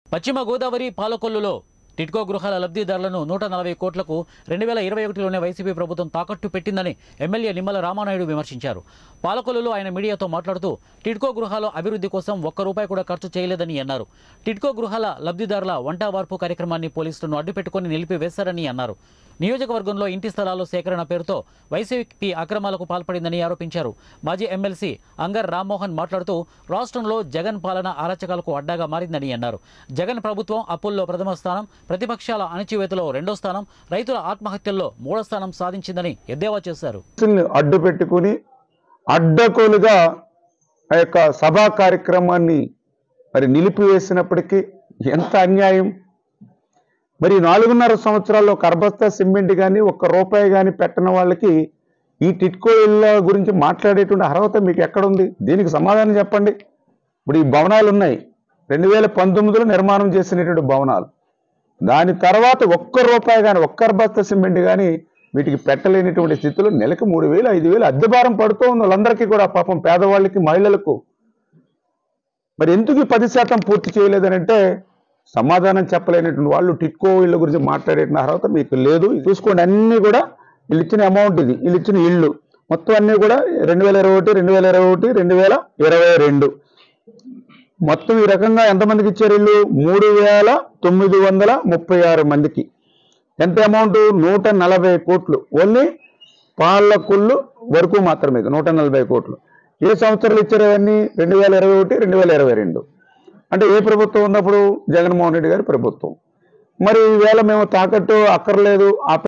పశ్చిమ గోదావరి పాలకొల్లులో టిడ్కో గృహాల లబ్ధిదారులను నూట నలభై కోట్లకు రెండు వేల ఇరవై ఒకటిలోనే వైసీపీ ప్రభుత్వం తాకట్టు పెట్టిందని ఎమ్మెల్యే నిమ్మల రామానాయుడు విమర్శించారు పాలకొల్లులో ఆయన మీడియాతో మాట్లాడుతూ టిడ్కో గృహాల అభివృద్ధి కోసం ఒక్క రూపాయి కూడా ఖర్చు చేయలేదని అన్నారు టిడ్కో గృహాల లబ్ధిదారుల వంట వార్పు కార్యక్రమాన్ని పోలీసులను అడ్డుపెట్టుకుని నిలిపివేశారని అన్నారు నియోజకవర్గంలో ఇంటి స్థలాలు సేకరణ పేరుతో వైసీపీ అక్రమాలకు పాల్పడిందని ఆరోపించారు మాజీ ఎమ్మెల్సీ అంగర్ రామ్మోహన్ మాట్లాడుతూ రాష్ట్రంలో జగన్ పాలన అరాచకాలకు అడ్డాగా మారిందని అన్నారు జగన్ ప్రభుత్వం అప్పుల్లో ప్రథమ స్థానం ప్రతిపక్షాల అణచివేతలో రెండో స్థానం రైతుల ఆత్మహత్యల్లో మూడో స్థానం సాధించిందని ఎద్దేవా చేశారు పోలీసుల్ని అడ్డు పెట్టుకుని అడ్డకోలుగా ఆ యొక్క సభా కార్యక్రమాన్ని మరి నిలిపివేసినప్పటికీ ఎంత అన్యాయం మరి నాలుగున్నర సంవత్సరాల్లో కర్బస్తా సిమెంట్ కానీ ఒక్క రూపాయి కానీ పెట్టని వాళ్ళకి ఈ టిట్కో ఇళ్ళ గురించి మాట్లాడేటువంటి అర్హత మీకు ఎక్కడుంది దీనికి సమాధానం చెప్పండి ఇప్పుడు ఈ భవనాలు ఉన్నాయి రెండు వేల పంతొమ్మిదిలో నిర్మాణం చేసినటువంటి భవనాలు దాని తర్వాత ఒక్క రూపాయి కానీ ఒక్క బస్తా సిమెంట్ కానీ వీటికి పెట్టలేనటువంటి స్థితిలో నెలకు మూడు వేలు ఐదు వేలు అద్దె భారం పడుతూ ఉంది వాళ్ళందరికీ కూడా పాపం పేదవాళ్ళకి మహిళలకు మరి ఎందుకు ఈ పది శాతం పూర్తి చేయలేదని అంటే సమాధానం చెప్పలేనటువంటి వాళ్ళు టిట్కో ఇళ్ళ గురించి మాట్లాడేటువంటి అర్హత మీకు లేదు చూసుకోండి అన్నీ కూడా వీళ్ళు ఇచ్చిన అమౌంట్ ఇది వీళ్ళు ఇచ్చిన ఇళ్ళు మొత్తం అన్నీ కూడా రెండు వేల ఇరవై ఒకటి రెండు వేల ఇరవై ఒకటి రెండు వేల ఇరవై రెండు మొత్తం ఈ రకంగా ఎంతమందికి ఇచ్చారు ఇల్లు మూడు వేల తొమ్మిది వందల ముప్పై ఆరు మందికి ఎంత అమౌంట్ నూట నలభై కోట్లు ఓన్లీ పాలకుళ్ళు వరకు మాత్రమే నూట నలభై కోట్లు ఏ సంవత్సరాలు ఇచ్చారు అవన్నీ రెండు వేల ఇరవై ఒకటి రెండు వేల ఇరవై రెండు అంటే ఏ ప్రభుత్వం ఉన్నప్పుడు జగన్మోహన్ రెడ్డి గారి ప్రభుత్వం మరి ఈవేళ మేము తాకట్టు అక్కర్లేదు ఆ